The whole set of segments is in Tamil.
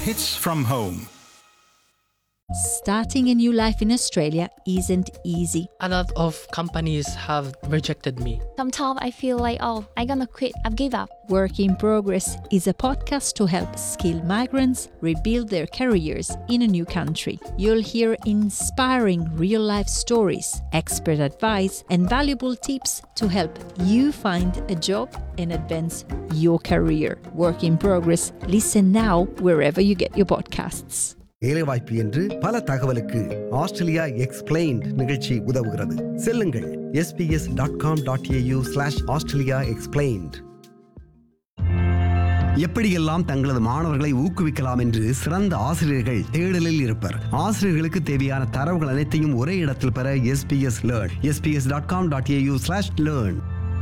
hits from home. Starting a new life in Australia isn't easy. A lot of companies have rejected me. Sometimes I feel like, oh, I'm gonna quit, I've give up. Work in Progress is a podcast to help skilled migrants rebuild their careers in a new country. You'll hear inspiring real life stories, expert advice, and valuable tips to help you find a job and advance your career. Work in Progress. Listen now wherever you get your podcasts. வேலைவாய்ப்பு என்று பல தகவலுக்கு ஆஸ்திரேலியா எக்ஸ்பிளைன்ட் நிகழ்ச்சி உதவுகிறது செல்லுங்கள் SBS dot com dot AU slash Australia explained எப்படியெல்லாம் தங்களது மாணவர்களை ஊக்குவிக்கலாம் என்று சிறந்த ஆசிரியர்கள் தேடலில் இருப்பர் ஆசிரியர்களுக்கு தேவையான தரவுகள் அனைத்தையும் ஒரே இடத்தில் பெற SBS learn SBS dot com dot AU slash learn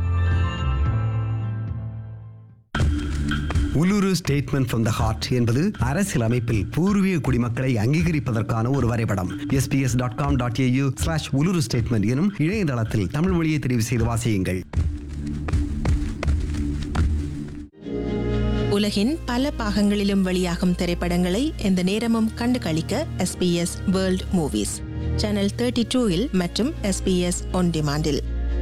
Uluru statement from the heart என்பது அரசியல் அமைப்பில் பூர்வீக குடிமக்களை அங்கீகரிப்பதற்கான ஒரு வரைபடம் SBS dot com dot AU slash Uluru statement எனும் இணையதளத்தில் தமிழ் மொழியை தெரிவு செய்து வாசியுங்கள் உலகின் பல பாகங்களிலும் வெளியாகும் திரைப்படங்களை எந்த நேரமும் கண்டு களிக்க SBS world movies channel thirty டூவில் மற்றும் எஸ்பிஎஸ் ஒன் டிமாண்டில்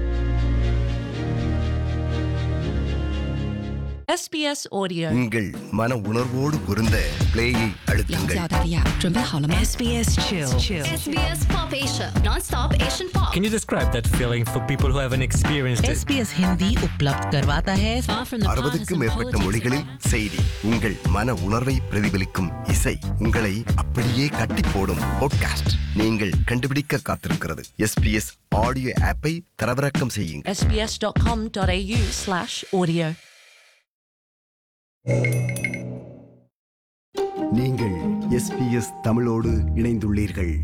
SBS Audio. உங்கள் மன உணர்வோடு பொருந்த பிளேயை அழுத்துங்கள் SBS Chill. SBS Pop Asia, non-stop Asian pop. Can you describe that feeling for people who haven't experienced it? SBS Hindi उपलब्ध करवाता है Far from the அறுபதுக்கும் மேற்பட்ட மொழிகளில் செய்தி உங்கள் மன உணர்வை பிரதிபலிக்கும் இசை உங்களை அப்படியே கட்டி போடும் பாட்காஸ்ட் நீங்கள் கண்டுபிடிக்க காத்திருக்கிறது எஸ்பிஎஸ் ஆடியோ ஆப்பை தரவிறக்கம் செய்யுங்கள் sbs.com.au slash audio. நீங்கள் எஸ்பிஎஸ் தமிழோடு இணைந்துள்ளீர்கள்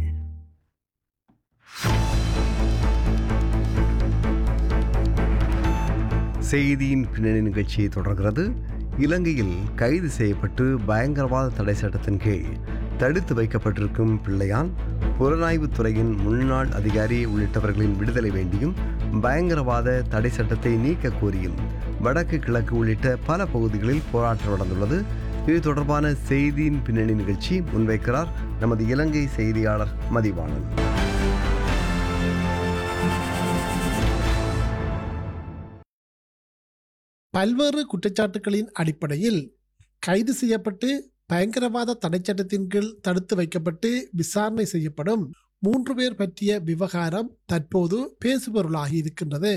செய்தியின் பின்னணி நிகழ்ச்சி தொடர்கிறது இலங்கையில் கைது செய்யப்பட்டு பயங்கரவாத தடை சட்டத்தின் கீழ் தடுத்து வைக்கப்பட்டிருக்கும் பிள்ளையான் புலனாய்வுத் துறையின் முன்னாள் அதிகாரி உள்ளிட்டவர்களின் விடுதலை வேண்டியும் பயங்கரவாத தடை சட்டத்தை நீக்க கோரியும் வடக்கு கிழக்கு உள்ளிட்ட பல பகுதிகளில் போராட்டம் நடந்துள்ளது இது தொடர்பான செய்தியின் பின்னணி நிகழ்ச்சி முன்வைக்கிறார் நமது இலங்கை செய்தியாளர் மதிவாணன் பல்வேறு குற்றச்சாட்டுகளின் அடிப்படையில் கைது செய்யப்பட்டு பயங்கரவாத தடைச்சட்டத்தின் கீழ் தடுத்து வைக்கப்பட்டு விசாரணை செய்யப்படும் மூன்று பேர் பற்றிய விவகாரம் தற்போது பேசுபொருளாகி இருக்கின்றது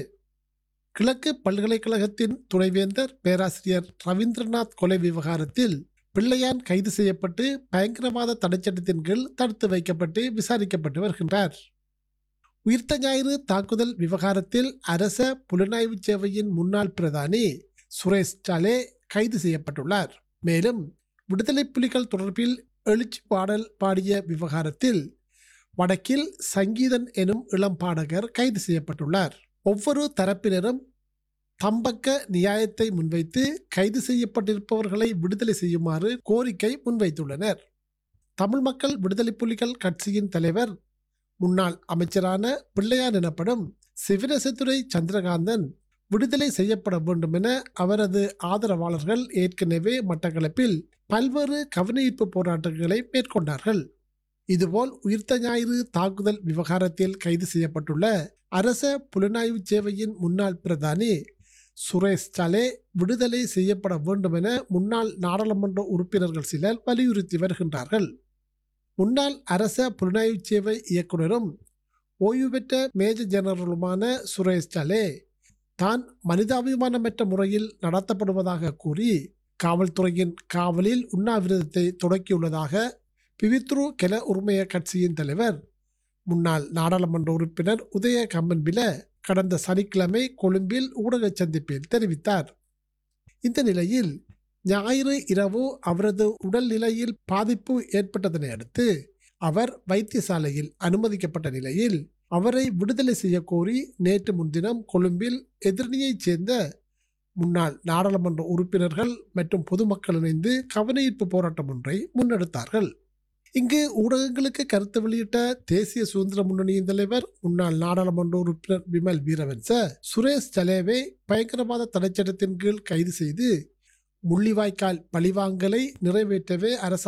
கிழக்கு பல்கலைக்கழகத்தின் துணைவேந்தர் பேராசிரியர் ரவீந்திரநாத் கொலை விவகாரத்தில் பிள்ளையான் கைது செய்யப்பட்டு பயங்கரவாத தடைச்சட்டத்தின் கீழ் தடுத்து வைக்கப்பட்டு விசாரிக்கப்பட்டு வருகின்றார் உயிர்த்த ஞாயிறு தாக்குதல் விவகாரத்தில் அரச புலனாய்வு சேவையின் முன்னாள் பிரதானி சுரேஷ் சாலே கைது செய்யப்பட்டுள்ளார் மேலும் விடுதலை புலிகள் தொடர்பில் எழுச்சி பாடல் பாடிய விவகாரத்தில் வடக்கில் சங்கீதன் எனும் இளம் பாடகர் கைது செய்யப்பட்டுள்ளார் ஒவ்வொரு தரப்பினரும் தம்பக்க நியாயத்தை முன்வைத்து கைது செய்யப்பட்டிருப்பவர்களை விடுதலை செய்யுமாறு கோரிக்கை முன்வைத்துள்ளனர் தமிழ் மக்கள் விடுதலை புலிகள் கட்சியின் தலைவர் முன்னாள் அமைச்சரான பிள்ளையார் எனப்படும் சிவனசத்துறை சந்திரகாந்தன் விடுதலை செய்யப்பட வேண்டும் என அவரது ஆதரவாளர்கள் ஏற்கனவே மட்டக்களப்பில் பல்வேறு கவனஈர்ப்பு போராட்டங்களை மேற்கொண்டார்கள் இதுபோல் உயிர்த்த ஞாயிறு தாக்குதல் விவகாரத்தில் கைது செய்யப்பட்டுள்ள அரச புலனாய்வு சேவையின் முன்னாள் பிரதானி சுரேஷ் சாலே விடுதலை செய்யப்பட வேண்டும் என முன்னாள் நாடாளுமன்ற உறுப்பினர்கள் சிலர் வலியுறுத்தி வருகின்றார்கள் முன்னாள் அரச புலனாய்வு சேவை இயக்குனரும் ஓய்வு பெற்ற மேஜர் ஜெனரலுமான சுரேஷ் சாலே தான் மனிதாபிமானமற்ற முறையில் நடத்தப்படுவதாக கூறி காவல்துறையின் காவலில் உண்ணாவிரதத்தை தொடக்கியுள்ளதாக பிவித்ரு கெல உரிமைய கட்சியின் தலைவர் முன்னாள் நாடாளுமன்ற உறுப்பினர் உதய கம்மன்பில கடந்த சனிக்கிழமை கொழும்பில் ஊடக சந்திப்பில் தெரிவித்தார் இந்த நிலையில் ஞாயிறு இரவு அவரது உடல்நிலையில் பாதிப்பு ஏற்பட்டதனை அடுத்து அவர் வைத்தியசாலையில் அனுமதிக்கப்பட்ட நிலையில் அவரை விடுதலை செய்ய கோரி நேற்று முன்தினம் கொழும்பில் எதிரணியைச் சேர்ந்த முன்னாள் நாடாளுமன்ற உறுப்பினர்கள் மற்றும் பொதுமக்கள் இணைந்து கவனஈர்ப்பு போராட்டம் ஒன்றை முன்னெடுத்தார்கள் இங்கு ஊடகங்களுக்கு கருத்து வெளியிட்ட தேசிய சுதந்திர முன்னணியின் தலைவர் முன்னாள் நாடாளுமன்ற உறுப்பினர் விமல் வீரவன்ச சுரேஷ் சலேவை பயங்கரவாத தடைச்சட்டத்தின் கீழ் கைது செய்து முள்ளிவாய்க்கால் பழிவாங்கலை நிறைவேற்றவே அரசு